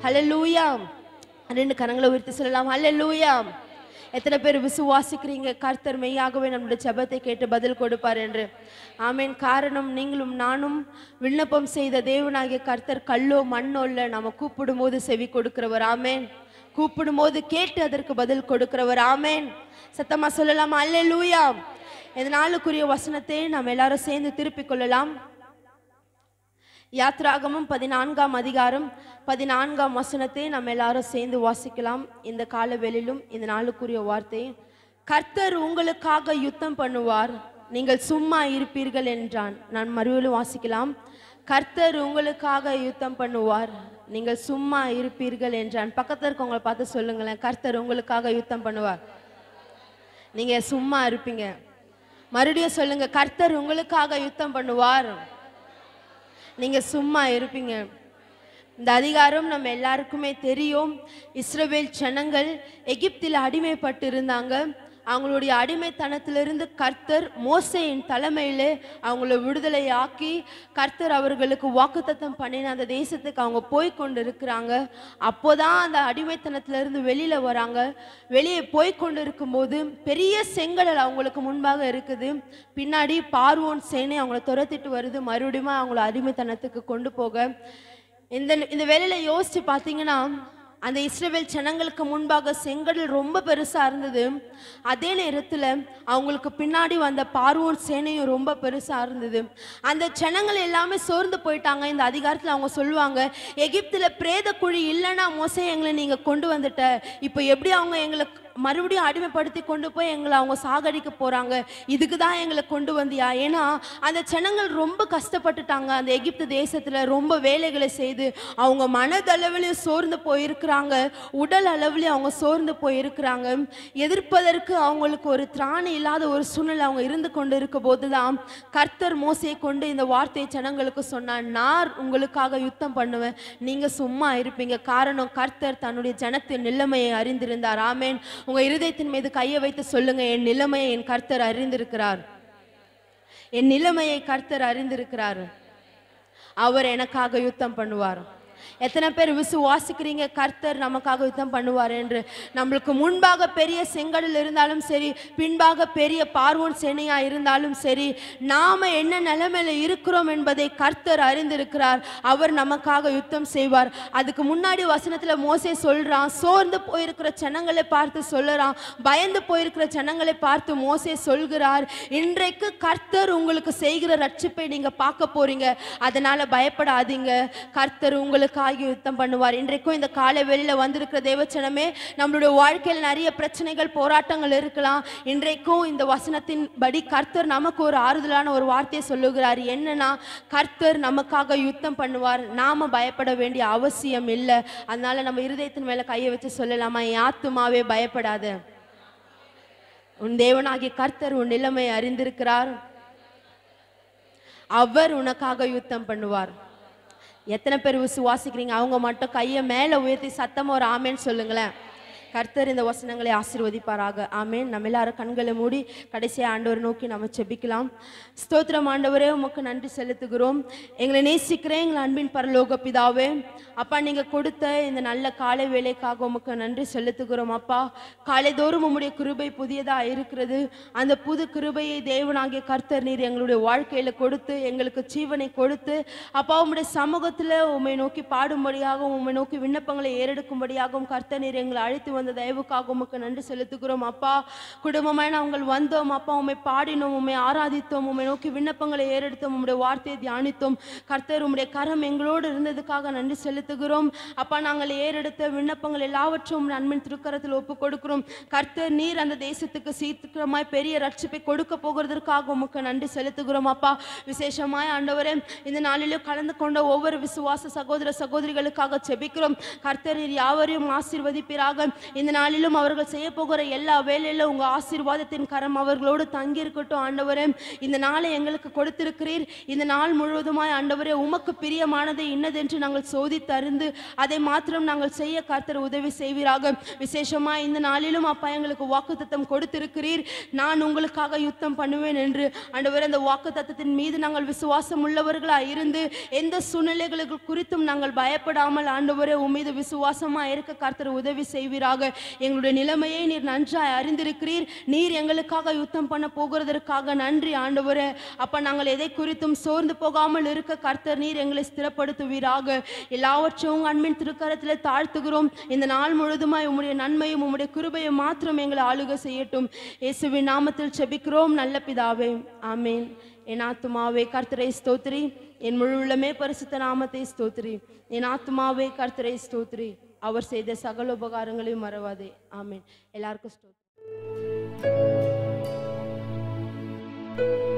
ஹalleluya ரெண்டு கரங்களை உயர்த்தி சொல்லலாம் ஹalleluya எத்தனை பேர் விசுவாசிக்கிறீங்க கர்த்தர் மெய்யாகவே நம்முடைய ஜெபத்தை கேட்டு பதில் கொடுப்பார் என்று ஆமேன் காரணம் நீங்களும் நானும் விண்ணப்பம் செய்த தேவனாகிய கர்த்தர் கல்லோ மண்ணோ இல்ல நம்ம கூப்பிடும் போது செவி கொடுக்கிறவர் ஆமேன் கூப்பிடும் போது கேட்டு அதற்கு பதில் கொடுக்கிறவர் ஆமேன் சத்தமா சொல்லலாம் அல்லேலூயா இந்த நாளுக்குரிய வசனத்தை நாம் எல்லாரும் சேர்ந்து திருப்பிக் கொள்ளலாம் யாத்ராகமம் பதினான்காம் அதிகாரம் பதினான்காம் வசனத்தை நம்ம எல்லாரும் சேர்ந்து வாசிக்கலாம் இந்த காலவெளியிலும் இந்த நாளுக்குரிய வார்த்தை கர்த்தர் உங்களுக்காக யுத்தம் பண்ணுவார் நீங்கள் சும்மா இருப்பீர்கள் என்றான் நான் மறுபடியும் வாசிக்கலாம் கர்த்தர் உங்களுக்காக யுத்தம் பண்ணுவார் நீங்கள் சும்மா இருப்பீர்கள் என்றான் பக்கத்துல இருக்கவங்களை பார்த்து சொல்லுங்களேன் கர்த்தர் உங்களுக்காக யுத்தம் பண்ணுவார் நீங்க சும்மா இருப்பீங்க மறுபடியும் சொல்லுங்க கர்த்தர் உங்களுக்காக யுத்தம் பண்ணுவார் நீங்க சும்மா இருப்பீங்க இந்த அதிகாரம் நம்ம எல்லாருக்குமே தெரியும் இஸ்ரவேல் ஜனங்கள் எகிப்தில் அடிமைப்பட்டு இருந்தாங்க அவங்களுடைய அடிமைத்தனத்திலிருந்து கர்த்தர் மோசையின் தலைமையிலே அவங்கள விடுதலை ஆக்கி கர்த்தர் அவர்களுக்கு வாக்குத்தத்தம் பண்ணின அந்த தேசத்துக்கு அவங்க போய் கொண்டு இருக்கிறாங்க அப்போதான் அந்த அடிமைத்தனத்திலிருந்து வெளியில வராங்க வெளியே போய் கொண்டு இருக்கும்போது பெரிய செங்கடல் அவங்களுக்கு முன்பாக இருக்குது பின்னாடி பார்வோன் சேனை அவங்கள துரத்திட்டு வருது மறுபடியும் அவங்கள அடிமைத்தனத்துக்கு கொண்டு போக இந்த இந்த வேலையில யோசிச்சு பார்த்தீங்கன்னா அந்த இஸ்ரவேல் ஜனங்களுக்கு முன்பாக செங்கடல் ரொம்ப பெருசா இருந்தது அதே நேரத்துல அவங்களுக்கு பின்னாடி வந்த பார்வோன் சேனையும் ரொம்ப பெருசா இருந்தது அந்த ஜனங்கள் எல்லாமே சோர்ந்து போயிட்டாங்க இந்த அதிகாரத்துல அவங்க சொல்லுவாங்க எகிப்துல பிரேத குழி இல்லைன்னா மோசே எங்களை நீங்க கொண்டு வந்துட்ட இப்போ எப்படி அவங்க எங்களை மறுபடியும் அடிமைப்படுத்தி கொண்டு போய் எங்களை அவங்க சாகடிக்க போறாங்க இதுக்கு தான் எங்களை கொண்டு வந்தியா ஏன்னா அந்த ஜனங்கள் ரொம்ப கஷ்டப்பட்டுட்டாங்க அந்த எகிப்து தேசத்துல ரொம்ப வேலைகளை செய்து அவங்க மனதளவிலையும் சோர்ந்து போயிருக்கிறாங்க உடல் அளவிலையும் அவங்க சோர்ந்து போயிருக்கிறாங்க எதிர்ப்பதற்கு அவங்களுக்கு ஒரு திராணி இல்லாத ஒரு சூழ்நிலை அவங்க இருந்து கொண்டு இருக்க போதுதான் கர்த்தர் மோசையை கொண்டு இந்த வார்த்தையை ஜனங்களுக்கு சொன்னார் நான் உங்களுக்காக யுத்தம் பண்ணுவேன் நீங்க சும்மா இருப்பீங்க காரணம் கர்த்தர் தன்னுடைய ஜனத்தின் நிலைமையை அறிந்திருந்தார் ஆமேன் உங்க இருதயத்தின் மீது கையை வைத்து சொல்லுங்க என் நிலைமையை என் கர்த்தர் அறிந்திருக்கிறார் என் நிலைமையை கர்த்தர் அறிந்திருக்கிறார் அவர் எனக்காக யுத்தம் பண்ணுவார் எத்தனை பேர் விசுவாசிக்கிறீங்க கர்த்தர் நமக்காக யுத்தம் பண்ணுவார் என்று நம்மளுக்கு முன்பாக பெரிய செங்கடல் இருந்தாலும் சரி பின்பாக பெரிய பார்வோன் சேனையா இருந்தாலும் சரி நாம என்ன நிலைமையில இருக்கிறோம் என்பதை கர்த்தர் அறிந்திருக்கிறார் அவர் நமக்காக யுத்தம் செய்வார் அதுக்கு முன்னாடி வசனத்துல மோசே சொல்றான் சோர்ந்து போயிருக்கிற ஜனங்களை பார்த்து சொல்லுறான் பயந்து போயிருக்கிற ஜனங்களை பார்த்து மோசே சொல்கிறார் இன்றைக்கு கர்த்தர் உங்களுக்கு செய்கிற ரட்சிப்பை நீங்க பார்க்க போறீங்க அதனால பயப்படாதீங்க கர்த்தர் உங்களுக்காக யுத்தம் பண்ணுவார் இன்றைக்கும் இந்த காலை வெளியில வந்திருக்கிற தேவச்சனமே நம்மளுடைய வாழ்க்கையில் நிறைய பிரச்சனைகள் போராட்டங்கள் இருக்கலாம் இன்றைக்கும் இந்த வசனத்தின் படி கர்த்தர் நமக்கு ஒரு ஆறுதலான ஒரு வார்த்தையை சொல்லுகிறார் என்னன்னா கர்த்தர் நமக்காக யுத்தம் பண்ணுவார் நாம பயப்பட வேண்டிய அவசியம் இல்லை அதனால நம்ம இருதயத்தின் மேல கையை வச்சு சொல்லலாமா என் ஆத்துமாவே பயப்படாத உன் தேவனாகிய கர்த்தர் உன் நிலைமை அறிந்திருக்கிறார் அவர் உனக்காக யுத்தம் பண்ணுவார் எத்தனை பேர் விசுவாசிக்கிறீங்க அவங்க மட்டும் கையை மேலே உயர்த்தி சத்தமா ஒரு ஆமேன்னு சொல்லுங்களேன் கர்த்தர் இந்த வசனங்களை ஆசீர்வதிப்பாராக ஆமேன் நம்ம எல்லாரும் கண்களை மூடி கடைசியாக ஆண்டவர் நோக்கி நம்ம செபிக்கலாம் ஸ்தோத்திரம் ஆண்டவரே உமக்கு நன்றி செலுத்துகிறோம் எங்களை நேசிக்கிறேன் எங்கள் அன்பின் பரலோக பிதாவே அப்பா நீங்கள் கொடுத்த இந்த நல்ல காலை வேலைக்காக உமக்கு நன்றி செலுத்துகிறோம் அப்பா காலைதோறும் உம்முடைய கிருபை புதியதாக இருக்கிறது அந்த புது கிருபையை தேவனாகிய கர்த்தர் நீர் எங்களுடைய வாழ்க்கையில கொடுத்து எங்களுக்கு ஜீவனை கொடுத்து அப்பா உம்முடைய சமூகத்துல உம்மை நோக்கி பாடும்படியாகவும் உம்மை நோக்கி விண்ணப்பங்களை ஏறெடுக்கும்படியாகவும் கர்த்தர் நீர் எங்களை அழைத்து வந்த தயவுக்காக உமக்கு நன்றி செலுத்துகிறோம் அப்பா குடும்பமாய் நாங்கள் வந்தோம் அப்பா உம்மை பாடினோம் உம்மை ஆராதித்தோம் உம்மை நோக்கி விண்ணப்பங்களை ஏறெடுத்தோம் உம்முடைய வார்த்தையை தியானித்தோம் கர்த்தர் உம்முடைய கரம் எங்களோடு இருந்ததுக்காக நன்றி செலுத்துகிறோம் அப்பா நாங்கள் ஏறெடுத்த விண்ணப்பங்கள் எல்லாவற்றும் உம்முடைய அன்பின் திருக்கரத்தில் ஒப்பு கொடுக்கிறோம் கர்த்தர் நீர் அந்த தேசத்துக்கு சீக்கிரமாய் பெரிய ரட்சிப்பை கொடுக்க போகிறதற்காக உமக்கு நன்றி செலுத்துகிறோம் அப்பா விசேஷமாய் ஆண்டவரே இந்த நாளிலும் கலந்து கொண்ட ஒவ்வொரு விசுவாச சகோதர சகோதரிகளுக்காக செபிக்கிறோம் கர்த்தர் நீர் யாவரையும் ஆசீர்வதிப்பீராக இந்த நாளிலும் அவர்கள் செய்ய போகிற எல்லா வேலையிலும் உங்க ஆசீர்வாதத்தின் கரம் அவர்களோடு தங்கி இருக்கட்டும் ஆண்டவரே இந்த நாளை எங்களுக்கு கொடுத்திருக்கிறீர் இந்த நாள் முழுவதுமாய் ஆண்டவரே உமக்கு பிரியமானது இன்னதென்று நாங்கள் சோதித்து அறிந்து அதை மாத்திரம் நாங்கள் செய்ய கர்த்தர் உதவி செய்வீராக விசேஷமா இந்த நாளிலும் அப்பா எங்களுக்கு வாக்குத்தத்தம் கொடுத்திருக்கிறீர் நான் உங்களுக்காக யுத்தம் பண்ணுவேன் என்று ஆண்டவரே அந்த வாக்குத்தத்தத்தின் மீது நாங்கள் விசுவாசம் உள்ளவர்களாக இருந்து எந்த சூழ்நிலைகளுக்கு குறித்தும் நாங்கள் பயப்படாமல் ஆண்டவரே உம்மீது விசுவாசமா இருக்க கர்த்தர் உதவி செய்வீராக எங்களுடைய நிலைமையை நீர் நன்றாய் அறிந்திருக்கிறீர் நீர் எங்களுக்காக யுத்தம் பண்ண போகிறதற்காக நன்றி ஆண்டவரே அப்ப நாங்கள் எதை குறித்தும் சோர்ந்து போகாமல் இருக்க கர்த்தர் நீர் எங்களை ஸ்திரப்படுத்துவீராக எல்லாவற்றையும் உங்க அன்பின் திருக்கரத்தில் தாழ்த்துகிறோம் இந்த நாள் முழுதுமாய் உம்முடைய நன்மையும் உம்முடைய கிருபையும் மாத்திரம் எங்களை ஆளுக செய்யட்டும் இயேசுவின் நாமத்தில் செபிக்கிறோம் நல்ல பிதாவே ஆமேன் என் ஆத்துமாவே கர்த்தரை ஸ்தோத்திரி என் முழு உள்ளமே பரிசுத்த நாமத்தை ஸ்தோத்திரி என் ஆத்துமாவே கர்த்தரை ஸ்தோத்திரி அவர் செய்த சகல உபகாரங்களையும் மறவாதே ஆமேன் எல்லாருக்கும் ஸ்தோத்திரி